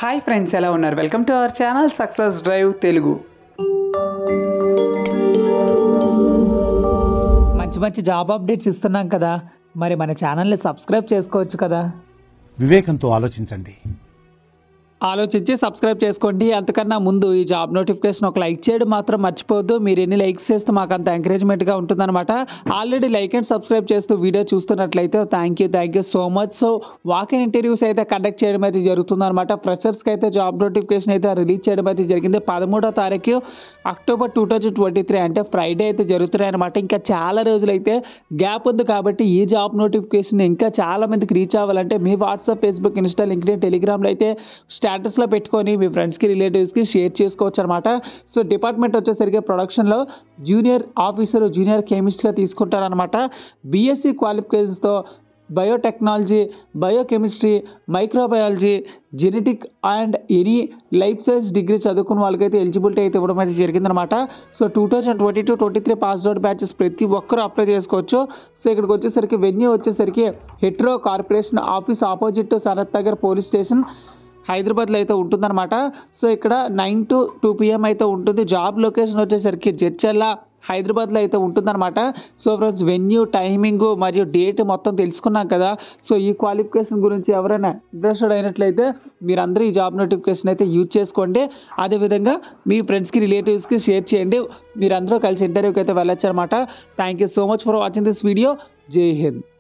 hi friends ఎలా ఉన్నారు welcome to our channel success drive Telugu మంచి మంచి జాబ్ అప్డేట్స్ ఇస్తున్నాం కదా మరి మన ఛానల్ని సబ్స్క్రైబ్ చేసుకోవచ్చు కదా వివేకంతో ఆలోచించండి ఆలోచించి సబ్స్క్రైబ్ చేసుకోండి అంతకన్నా ముందు ఈ జాబ్ నోటిఫికేషన్ ఒక లైక్ చేయడం మాత్రం మర్చిపోవద్దు మీరు ఎన్ని లైక్స్ చేస్తే మాకు అంత ఎంకరేజ్మెంట్గా ఉంటుందన్నమాట ఆల్రెడీ లైక్ అండ్ సబ్స్క్రైబ్ చేస్తూ వీడియో చూస్తున్నట్లయితే thank you thank you so much so walking interviews అయితే కండక్ట్ చేయడం అయితే జరుగుతుందన్నమాట ఫ్రెషర్స్కి అయితే జాబ్ నోటిఫికేషన్ అయితే రిలీజ్ చేయడం అయితే జరిగింది పదమూడో తారీఖు October two thousand twenty three అంటే ఫ్రైడే అయితే జరుగుతున్నాయి అనమాట ఇంకా చాలా రోజులు అయితే గ్యాప్ ఉంది కాబట్టి ఈ జాబ్ నోటిఫికేషన్ ఇంకా చాలా మందికి రీచ్ అవ్వాలంటే మీ వాట్సాప్ ఫేస్బుక్ ఇన్స్టా లింక్డ్ఇన్ టెలిగ్రామ్లో అయితే స్టేటస్లో పెట్టుకొని మీ ఫ్రెండ్స్కి రిలేటివ్స్కి షేర్ చేసుకోవచ్చు అనమాట సో డిపార్ట్మెంట్ వచ్చేసరికి ప్రొడక్షన్లో జూనియర్ ఆఫీసర్ జూనియర్ కెమిస్ట్గా తీసుకుంటారనమాట బీఎస్సీ క్వాలిఫికేషన్స్తో biotechnology biochemistry microbiology genetic and any life science degree చదువుకున్న వాళ్ళకైతే ఎలిజిబిలిటీ అయితే ఇవ్వడం అయితే జరిగిందనమాట so two thousand twenty two twenty three pass out batches ప్రతి ఒక్కరూ అప్లై చేసుకోవచ్చు సో ఇక్కడికి వచ్చేసరికి వెన్యూ వచ్చేసరికి Hetero corporation office opposite Sanath Nagar police station హైదరాబాద్లో అయితే ఉంటుందన్నమాట సో ఇక్కడ నైన్ టు టూ పిఎం అయితే ఉంటుంది జాబ్ లొకేషన్ వచ్చేసరికి జడ్చల్ల హైదరాబాద్లో అయితే ఉంటుందన్నమాట సో ఫ్రెండ్స్ వెన్యూ టైమింగ్ మరియు డేట్ మొత్తం తెలుసుకున్నాం కదా సో ఈ క్వాలిఫికేషన్ గురించి ఎవరైనా ఇంట్రెస్టెడ్ అయినట్లయితే మీరందరూ ఈ జాబ్ నోటిఫికేషన్ అయితే యూజ్ చేసుకోండి అదేవిధంగా మీ ఫ్రెండ్స్కి రిలేటివ్స్కి షేర్ చేయండి మీరందరూ కలిసి ఇంటర్వ్యూకి అయితే వెళ్ళొచ్చు అనమాట thank you so much for watching this video జై హింద్